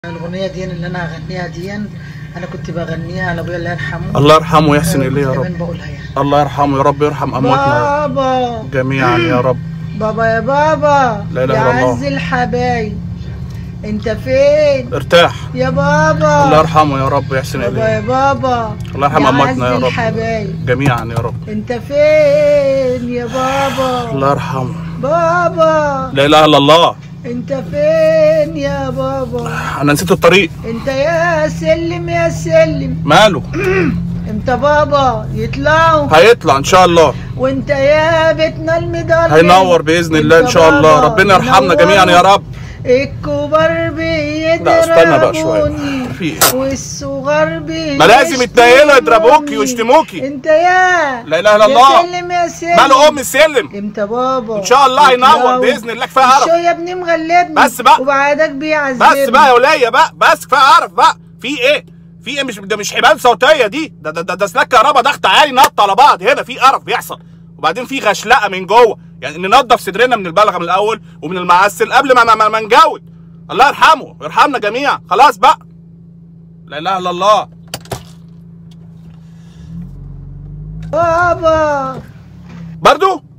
الاغنيه دي اللي انا هغنيها دي انا كنت بغنيها لابويا الله يرحمه الله يرحمه ويحسن اليه يا كنت رب دايما بقولها يعني الله يرحمه يا رب يرحم امواتنا بابا جميعا يا رب بابا يا بابا لا إله يا إلا الله. عز الحبايب انت فين ارتاح يا بابا الله يرحمه يا رب ويحسن بابا يا اليه بابا الله يرحم يا امواتنا يا عز رب الحبايب جميعا يا رب انت فين يا بابا الله يرحمه بابا لا اله الا الله انت فين يا بابا انا نسيت الطريق انت يا سلم يا سلم ماله امتى بابا يطلعوا هيطلع ان شاء الله وانت يا بيتنا المضلم هينور باذن الله ان شاء الله بابا ربنا يرحمنا جميعا يا رب الكبار لا استنى بقى شويه بيضربوني في إيه؟ والصغار بي ما لازم يتنيلوا يضربوكي ويشتموكي انت يا لا إله إلا الله. يا سلم يا سلم ماله ام السلم امتى بابا ان شاء الله هينور يطلعوا؟ باذن الله كفايه قرف شو يا ابني مغلبني بس بقى. وبعدك بيعذبني بس بقى يا وليه بقى بس كفايه قرف بقى في ايه في ايه مش ده مش حبال صوتيه دي ده ده ده, ده سلاك كهرباء ضغط عالي نط على بعض هنا في قرف بيحصل وبعدين في غشلقه من جوه يعني ننضف صدرنا من البلغه من الاول ومن المعسل قبل ما ما, ما, ما نجود الله يرحمه ويرحمنا جميعا خلاص بقى لا اله الا الله بابا برضو